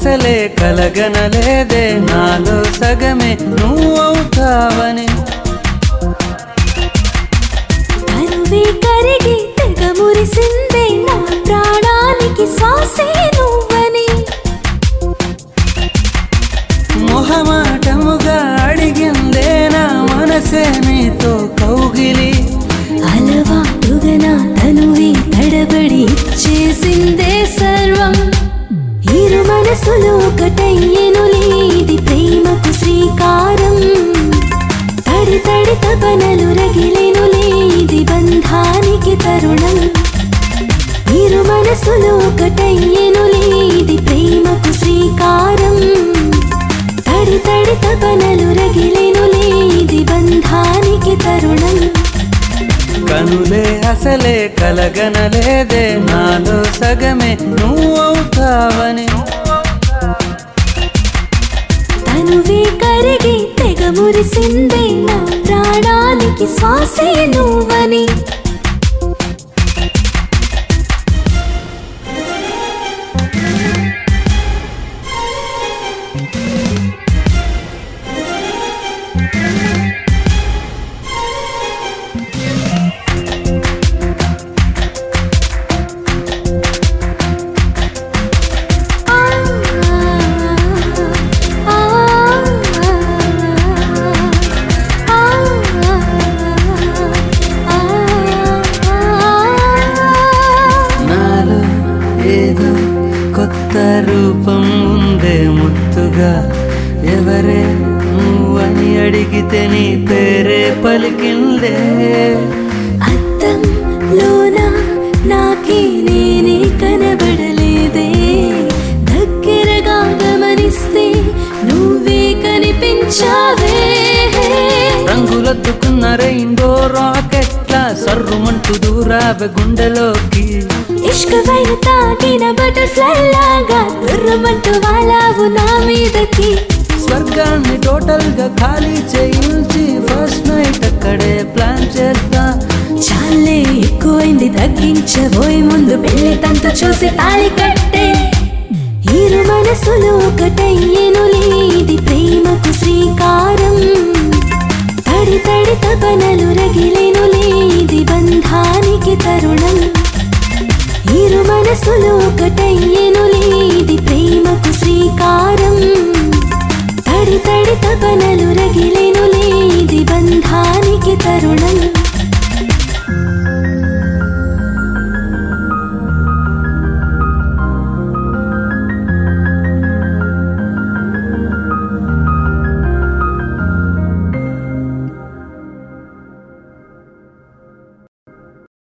అసలే కలగనలేదే నాలో సగమే నువ్వు అవుతావని తనువే కరిగి తెగ మురిసిందే నా ప్రాణానికి శ్వాసే నువ్వని మొహమాటముగా అడిగిందే నా మనసే నీతో కౌగిలి అలవాటుగా నా తనువే తడబడి ఇచ్చేసిందే సర్వం ఇరు మనసులు ఒకటయ్యెనులే ఇది ప్రేమకు శ్రీకారం తడి తడి తపనలు రగిలెనులే ఇది బంధానికి తరుణం ఇరు మనసులు ఒకటయ్యెనులే ఇది ప్రేమకు శ్రీకారం తడి తడి తపనలు రగిలెనులే ఇది బంధానికి తరుణం కనులే అసలే కలగనలేదే నాలో సగమే నువ్వు అవుతావని తనువే కరిగి తెగ మురిసిందే నా ప్రాణానికి శ్వాసే నువ్వని ఆ ఆ నాలో ఏదో కొత్త రూపం ఉందే ముత్తుగా ఎవరే నువ్వని అడిగితే నీ పేరే పలికిందే అద్దం లోన నాకే నేనే కనబడలేదే దగ్గరగా గమనిస్తే నువ్వే కనిపించావే రంగులద్దుకున్న రెయిన్బో రాకెట్ల సర్రుమంటూ దూరావె గుండెలోకి ఇష్క పైన తాకిన బటర్ఫ్లై లాగా దుర్రమంటూ వాలావు నా మీదకి స్వర్గాన్ని టోటల్ గా ఖాళీ చేయించి ఫస్ట్ నైట్ అక్కడే ప్లాన్ చేస్తా చాలే ఎక్కువైంది తగ్గించబోయే ముందు పెళ్లి తంతు చూసి తాళి కట్టే ఇరు మనసులు ఒకటయ్యెనులే ఇది ప్రేమకు శ్రీకారం తడి తడి తపనలు రగిలెనులే ఇది బంధానికి తరుణం ఇరు మనసులు ఒకటయ్యెనులే ఇది ప్రేమకు శ్రీకారం తడి తడి తపనలు రగిలెనులే ఇది బంధానికి తరుణం